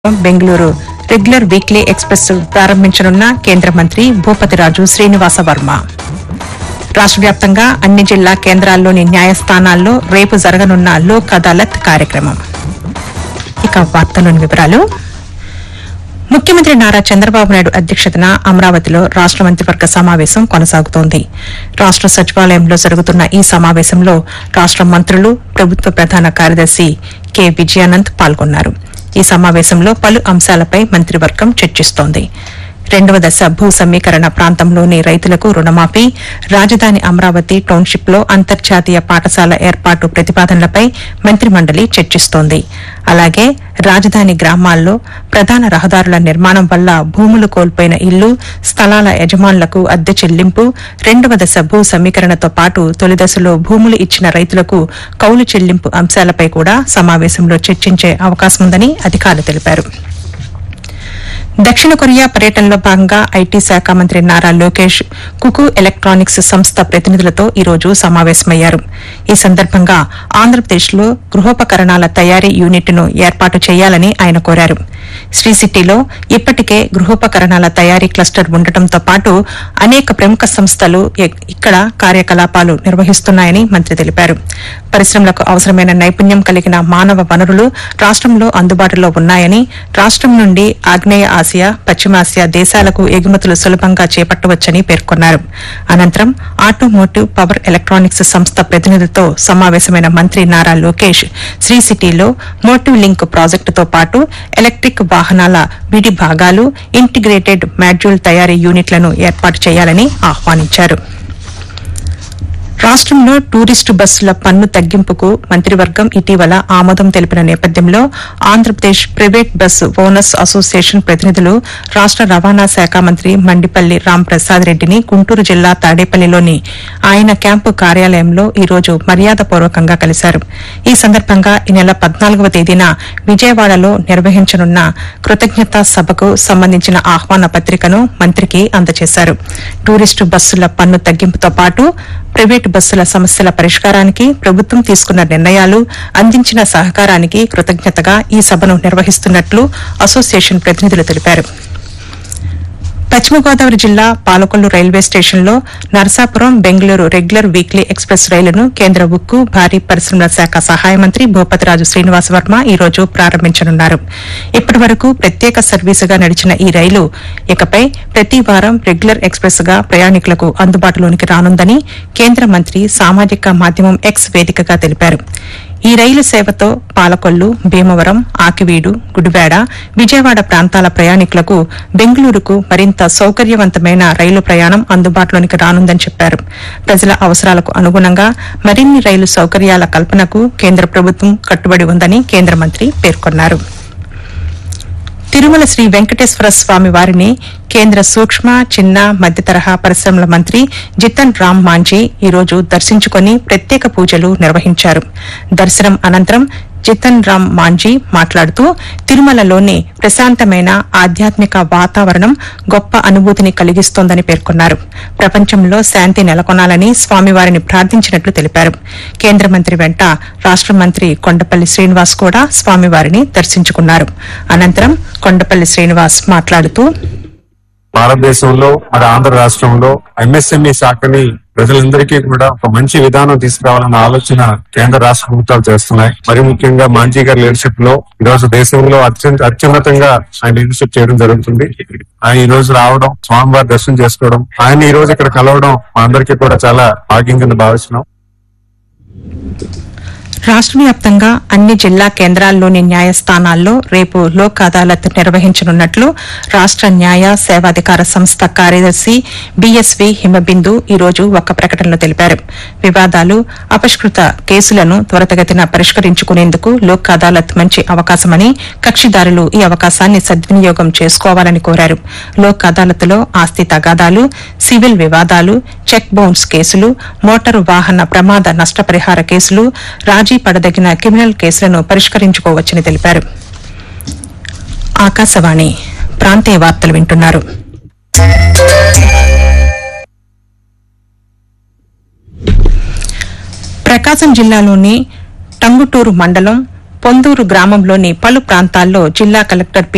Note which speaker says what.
Speaker 1: Bengaluru regular weekly express ప్రారంభించనున్న కేంద్ర మంత్రి భూపతిరాజు శ్రీనివాస వర్మ రాష్ట్ర వ్యాప్తంగా అన్ని జిల్లా కేంద్రాల్లోని న్యాయస్థానాల్లో రేపు జరగనున్న లోక్ అదాలత్ కార్యక్రమం ఇక వార్తలోని వివరాలు ముఖ్యమంత్రి నారా చంద్రబాబు నాయుడు అధ్యక్షతన అమరావతిలో రాష్ట మంత్రివర్గ సమావేశం కొనసాగుతోంది రాష్ట సచివాలయంలో జరుగుతున్న ఈ సమావేశంలో రాష్ట మంత్రులు ప్రభుత్వ ప్రధాన కార్యదర్శి కె విజయానంద్ పాల్గొన్నారు ఈ సమావేశంలో పలు అంశాలపై మంత్రివర్గం చర్చిస్తోంది రెండవ దశ భూ సమీకరణ ప్రాంతంలోని రైతులకు రుణమాఫీ రాజధాని అమరావతి టౌన్షిప్ లో అంతర్జాతీయ పాఠశాల ఏర్పాటు ప్రతిపాదనలపై మంత్రిమండలి చర్చిస్తోంది అలాగే రాజధాని గ్రామాల్లో ప్రధాన రహదారుల నిర్మాణం వల్ల భూములు కోల్పోయిన ఇల్లు స్థలాల యజమానులకు అద్దె చెల్లింపు రెండవ దశ భూ సమీకరణతో పాటు తొలి దశలో భూములు ఇచ్చిన రైతులకు కౌలు చెల్లింపు అంశాలపై కూడా సమావేశంలో చర్చించే అవకాశముందని అధికారులు తెలిపారు దక్షిణ కొరియా పర్యటనలో భాగంగా ఐటీ శాఖ మంత్రి నారా లోకేష్ కుకు ఎలక్ట్రానిక్స్ సంస్థ ప్రతినిధులతో ఈ రోజు సమావేశమయ్యారు ఈ సందర్భంగా ఆంధ్రప్రదేశ్లో గృహోపకరణాల తయారీ యూనిట్ను ఏర్పాటు చేయాలని ఆయన కోరారు శ్రీ సిటీలో ఇప్పటికే గృహోపకరణాల తయారీ క్లస్టర్ ఉండటంతో పాటు అనేక ప్రముఖ సంస్థలు ఇ- ఇక్కడ కార్యకలాపాలు నిర్వహిస్తున్నాయని మంత్రి తెలిపారు పరిశ్రమలకు అవసరమైన నైపుణ్యం కలిగిన మానవ వనరులు రాష్టంలో అందుబాటులో ఉన్నాయని రాష్టం నుండి ఆగ్నేయ ఆసియా పశ్చిమాసియా దేశాలకు ఎగుమతులు సులభంగా చేపట్టవచ్చని పేర్కొన్నారు అనంతరం ఆటోమోటివ్ పవర్ ఎలక్ట్రానిక్స్ సంస్థ ప్రతినిధులతో సమావేశమైన మంత్రి నారా లోకేష్ శ్రీ సిటీలో మోటివ్ లింక్ ప్రాజెక్టుతో పాటు ఎలక్ట్రిక్ వాహనాల విడి భాగాలు ఇంటిగ్రేటెడ్ మాడ్యూల్ తయారీ యూనిట్లను ఏర్పాటు చేయాలని ఆహ్వానించారు రాష్ట్రంలో టూరిస్టు బస్సుల పన్ను తగ్గింపుకు మంత్రివర్గం ఇటీవల ఆమోదం తెలిపిన నేపథ్యంలో Andhra Pradesh private bus owners association ప్రతినిధులు రాష్ట రవాణా శాఖ మంత్రి మండిపల్లి రాంప్రసాద్ రెడ్డిని గుంటూరు జిల్లా తాడేపల్లిలోని ఆయన క్యాంపు కార్యాలయంలో ఈ రోజు మర్యాదపూర్వకంగా కలిశారు ఈ సందర్భంగా ఈ నెల పద్నాలుగవ తేదీన విజయవాడలో నిర్వహించనున్న కృతజ్ఞతా సభకు సంబంధించిన ఆహ్వాన పత్రికను మంత్రికి అందజేశారు టూరిస్టు బస్సుల పన్ను తగ్గింపుతో పాటు ప్రైవేటు బస్సుల సమస్యల పరిష్కారానికి ప్రభుత్వం తీసుకున్న నిర్ణయాలు అందించిన సహకారానికి కృతజ్ఞతగా ఈ సభను నిర్వహిస్తున్నట్లు అసోసియేషన్ ప్రతినిధులు తెలిపారు పశ్చిమ గోదావరి జిల్లా పాలకొల్లు రైల్వే స్టేషన్లో Narasapuram Bengaluru regular weekly express రైలును కేంద్ర ఉక్కు భారీ పరిశ్రమల శాఖ సహాయ మంత్రి భూపతిరాజు శ్రీనివాస వర్మ ఈ రోజు ప్రారంభించనున్నారు ఇప్పటి వరకు ప్రత్యేక సర్వీసుగా నడిచిన ఈ రైలు ఇకపై ప్రతి వారం రెగ్యులర్ ఎక్స్ప్రెస్ గా ప్రయాణికులకు అందుబాటులోనికి రానుందని కేంద్ర మంత్రి సామాజిక మాధ్యమం ఎక్స్ వేదికగా తెలిపారు ఈ రైలు సేవతో పాలకొల్లు భీమవరం ఆకివీడు గుడివాడ విజయవాడ ప్రాంతాల ప్రయాణికులకు బెంగళూరుకు మరింత సౌకర్యవంతమైన రైలు ప్రయాణం అందుబాటులోనికి రానుందని చెప్పారు ప్రజల అవసరాలకు అనుగుణంగా మరిన్ని రైలు సౌకర్యాల కల్పనకు కేంద్ర ప్రభుత్వం కట్టుబడి ఉందని కేంద్ర మంత్రి పేర్కొన్నారు తిరుమల శ్రీ వెంకటేశ్వర స్వామి వారిని కేంద్ర సూక్ష్మ చిన్న మధ్య తరహా పరిశ్రమల మంత్రి జితన్ రామ్ మాంఝీ ఈ రోజు దర్శించుకుని ప్రత్యేక పూజలు నిర్వహించారు దర్శనం అనంతరం జితన్ రామ్ మాంఝీ మాట్లాడుతూ తిరుమలలోని ప్రశాంతమైన ఆధ్యాత్మిక వాతావరణం గొప్ప అనుభూతిని కలిగిస్తోందని పేర్కొన్నారు ప్రపంచంలో శాంతి నెలకొనాలని స్వామివారిని ప్రార్థించినట్లు తెలిపారు కేంద్ర మంత్రి వెంట రాష్ట మంత్రి కొండపల్లి శ్రీనివాస్ కూడా స్వామివారిని దర్శించుకున్నారు అనంతరం కొండపల్లి శ్రీనివాస్ మాట్లాడుతూ
Speaker 2: భారతదేశంలో మరి ఆంధ్ర రాష్ట్రంలో ఎంఎస్ఎంఈ శాఖని ప్రజలందరికీ కూడా ఒక మంచి విధానం తీసుకురావాలన్న ఆలోచన కేంద్ర రాష్ట్ర ప్రభుత్వాలు చేస్తున్నాయి మరి ముఖ్యంగా మాంజీ గారి లీడర్షిప్ లో ఈ రోజు దేశంలో అత్యంత అత్యున్నతంగా ఆయన లీడర్షిప్ చేయడం జరుగుతుంది ఆయన ఈ రోజు రావడం స్వామివారి దర్శనం చేసుకోవడం ఆయన ఈ రోజు ఇక్కడ కలవడం మా అందరికీ కూడా చాలా భాగ్యం కింద భావిస్తున్నాం
Speaker 1: రాష్ట్ర వ్యాప్తంగా అన్ని జిల్లా కేంద్రాల్లోని న్యాయస్థానాల్లో రేపు లోక్ అదాలత్ నిర్వహించనున్నట్లు రాష్ట న్యాయ సేవాధికార సంస్థ కార్యదర్శి బీఎస్వీ హిమబిందు ఈ రోజు ఒక ప్రకటనలో తెలిపారు వివాదాలు అపష్కృత కేసులను త్వరితగతిన పరిష్కరించుకునేందుకు లోక్ అదాలత్ మంచి అవకాశమని కక్షిదారులు ఈ అవకాశాన్ని సద్వినియోగం చేసుకోవాలని కోరారు లోక్ అదాలత్లో ఆస్తి తగాదాలు సివిల్ వివాదాలు చెక్ బౌన్స్ కేసులు మోటారు వాహన ప్రమాద నష్టపరిహార కేసులు రాజీ పడదగిన క్రిమినల్ కేసులను పరిష్కరించుకోవచ్చని తెలిపారు ఆకాశవాణి ప్రాంతీయ వార్తలు వింటున్నారు ప్రకాశం జిల్లాలోని టంగుటూరు మండలం పొందూరు గ్రామంలోని పలు ప్రాంతాల్లో జిల్లా కలెక్టర్ పి